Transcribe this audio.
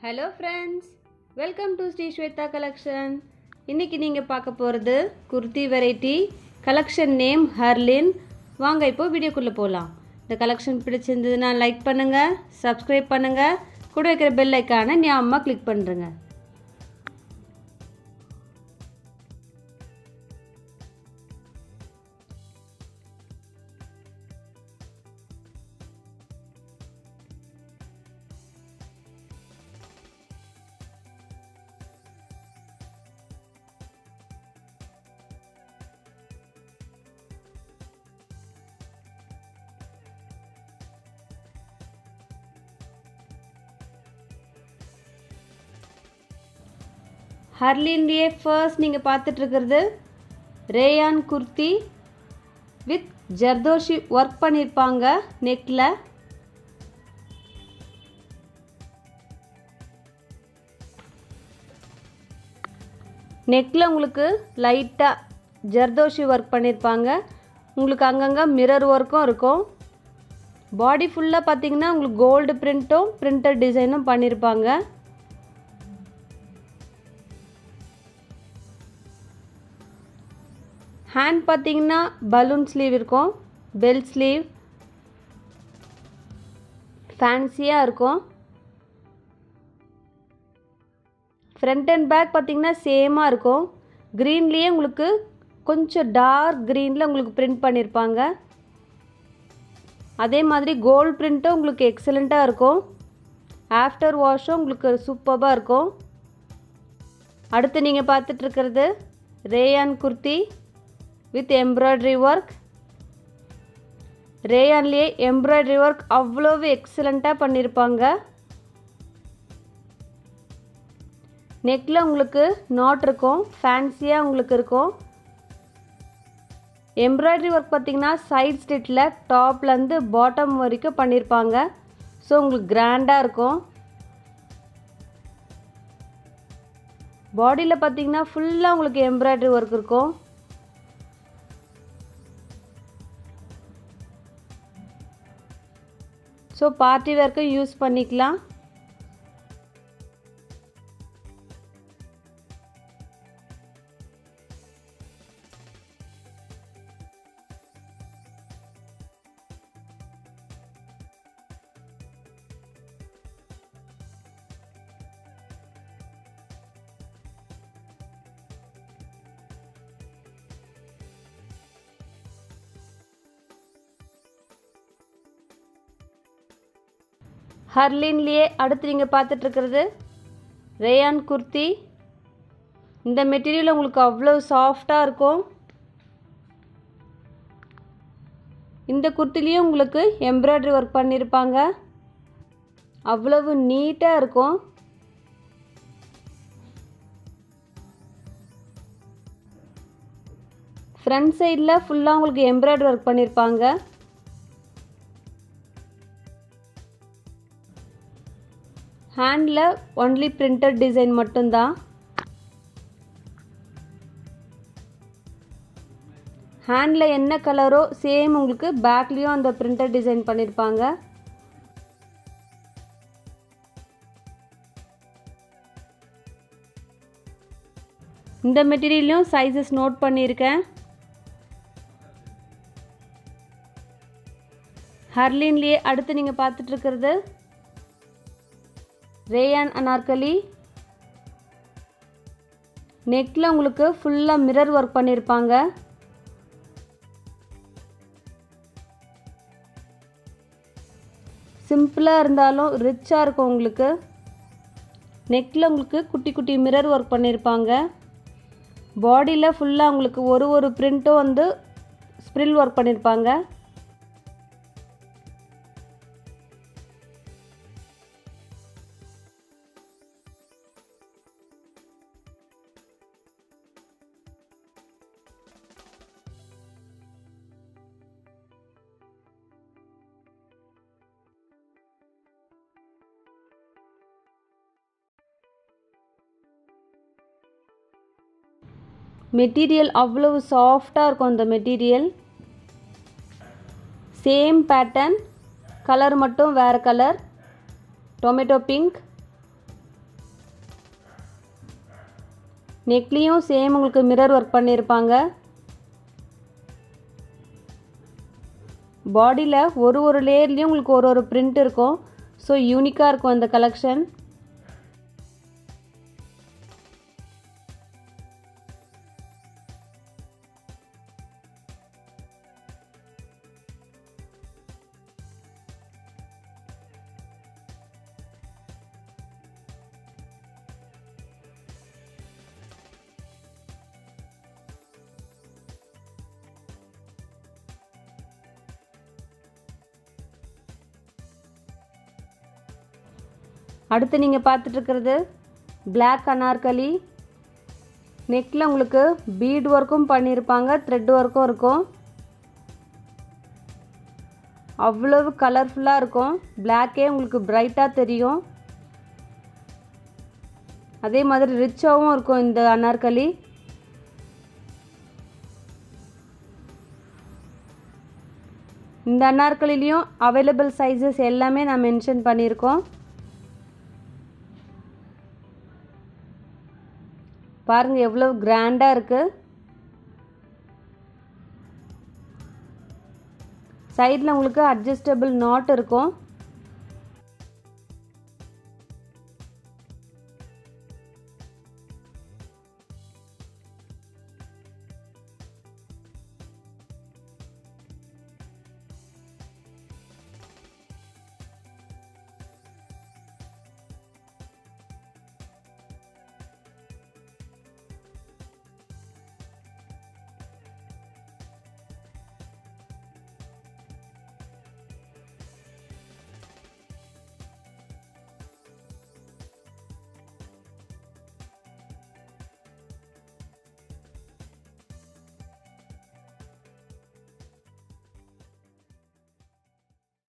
hello friends welcome to Sri Swetha collection இன்றைக்கி நீங்கள் பார்க்க போகிறது kurti variety collection name Harleen வாங்க இப்போ வீடியோக்குள்ளே போகலாம் இந்த கலெக்ஷன் பிடிச்சிருந்ததுன்னா லைக் பண்ணுங்கள் சப்ஸ்கிரைப் பண்ணுங்கள் கூட வைக்கிற பெல் ஐக்கானை ஞாபகமாக கிளிக் பண்ணுறேங்க ஹர்லின்லேயே ஃபர்ஸ்ட் நீங்கள் பார்த்துட்ருக்கிறது rayon kurti with zardozi work பண்ணியிருப்பாங்க நெக்கில் நெக்கில் உங்களுக்கு லைட்டாக ஜர்தோஷி ஒர்க் பண்ணியிருப்பாங்க உங்களுக்கு அங்கங்கே மிரர் ஒர்க்கும் இருக்கும் பாடி ஃபுல்லாக பார்த்தீங்கன்னா உங்களுக்கு கோல்டு பிரிண்ட்டும் பிரிண்டட் டிசைனும் பண்ணியிருப்பாங்க ஹேண்ட் பார்த்தீங்கன்னா பலூன் ஸ்லீவ் இருக்கும் பெல் ஸ்லீவ் ஃபேன்சியாக இருக்கும் ஃப்ரண்ட் அண்ட் பேக் பார்த்தீங்கன்னா சேமாக இருக்கும் க்ரீன்லேயே உங்களுக்கு கொஞ்சம் டார்க் க்ரீனில் உங்களுக்கு பிரிண்ட் பண்ணியிருப்பாங்க அதே மாதிரி கோல்ட் பிரிண்ட்டும் உங்களுக்கு எக்ஸலண்ட்டாக இருக்கும் ஆஃப்டர் வாஷும் உங்களுக்கு சூப்பராக இருக்கும் அடுத்து நீங்கள் பார்த்துட்ருக்கிறது rayon kurti with embroidery work ரேயான்லேயே எம்ப்ராய்டரி ஒர்க் அவ்வளோவு எக்ஸலண்ட்டாக பண்ணியிருப்பாங்க நெக்கில் உங்களுக்கு நாட் இருக்கும் ஃபேன்சியாக உங்களுக்கு இருக்கும் எம்ப்ராய்டரி ஒர்க் பார்த்திங்கன்னா சைட் ஸ்டிட்டில் டாப்லேருந்து பாட்டம் வரைக்கும் பண்ணியிருப்பாங்க ஸோ உங்களுக்கு கிராண்டாக இருக்கும் பாடியில் பார்த்தீங்கன்னா ஃபுல்லாக உங்களுக்கு எம்ப்ராய்டரி ஒர்க் இருக்கும் ஸோ பார்ட்டி வேர்க்கும் யூஸ் பண்ணிக்கலாம் ஹர்லின்லேயே அடுத்து நீங்கள் பார்த்துட்ருக்கிறது ரேயான் குர்த்தி இந்த மெட்டீரியல் உங்களுக்கு அவ்வளோ சாஃப்டாக இருக்கும் இந்த குர்த்திலையும் உங்களுக்கு எம்ப்ராய்டரி ஒர்க் பண்ணியிருப்பாங்க அவ்வளவு நீட்டாக இருக்கும் ஃப்ரண்ட் சைடில் ஃபுல்லாக உங்களுக்கு எம்ப்ராய்டரி ஒர்க் பண்ணியிருப்பாங்க ஹேண்டில் ஒன்லி பிரிண்டட் டிசைன் மட்டும்தான் ஹேண்டில் என்ன கலரோ சேம் உங்களுக்கு பேக்லேயும் அந்த பிரிண்டட் டிசைன் பண்ணியிருப்பாங்க இந்த மெட்டீரியலையும் சைஸஸ் நோட் பண்ணியிருக்கேன் ஹர்லின்லேயே அடுத்து நீங்கள் பார்த்துட்ருக்கிறது ரேயான் அனார்கலி நெக்கில் உங்களுக்கு ஃபுல்லாக மிரர் ஒர்க் பண்ணியிருப்பாங்க சிம்பிளாக இருந்தாலும் ரிச்சாக இருக்கும் உங்களுக்கு நெக்கில் உங்களுக்கு குட்டி குட்டி மிரர் ஒர்க் பண்ணியிருப்பாங்க பாடியில் ஃபுல்லாக உங்களுக்கு ஒரு ஒரு பிரிண்ட்டும் வந்து ஸ்ப்ரில் ஒர்க் பண்ணியிருப்பாங்க மெட்டீரியல் அவ்வளவு சாஃப்டாக இருக்கும் அந்த மெட்டீரியல் சேம் பேட்டர்ன் கலர் மட்டும் வேறு கலர் டொமேட்டோ பிங்க் நெக்லேயும் சேம் உங்களுக்கு மிரர் ஒர்க் பண்ணியிருப்பாங்க பாடியில் ஒரு ஒரு லேயர்லேயும் உங்களுக்கு ஒரு ஒரு பிரிண்ட் இருக்கும் ஸோ யூனிக்காக இருக்கும் இந்த கலெக்ஷன் அடுத்து நீங்கள் பார்த்துட்ருக்கிறது பிளாக் அனார்கலி நெக்கில் உங்களுக்கு பீட் ஒர்க்கும் பண்ணியிருப்பாங்க த்ரெட் ஒர்க்கும் இருக்கும் அவ்வளவு கலர்ஃபுல்லாக இருக்கும் பிளாக்கே உங்களுக்கு பிரைட்டாக தெரியும் அதே மாதிரி ரிச்சாகவும் இருக்கும் இந்த அனார்கலி இந்த அனார்கலிலையும் அவைலபிள் சைஸஸ் எல்லாமே நான் மென்ஷன் பண்ணியிருக்கோம் பாருங்கள் எவ்வளோ கிராண்டாக இருக்குது சைடில் உங்களுக்கு அட்ஜஸ்டபிள் நாட் இருக்கும்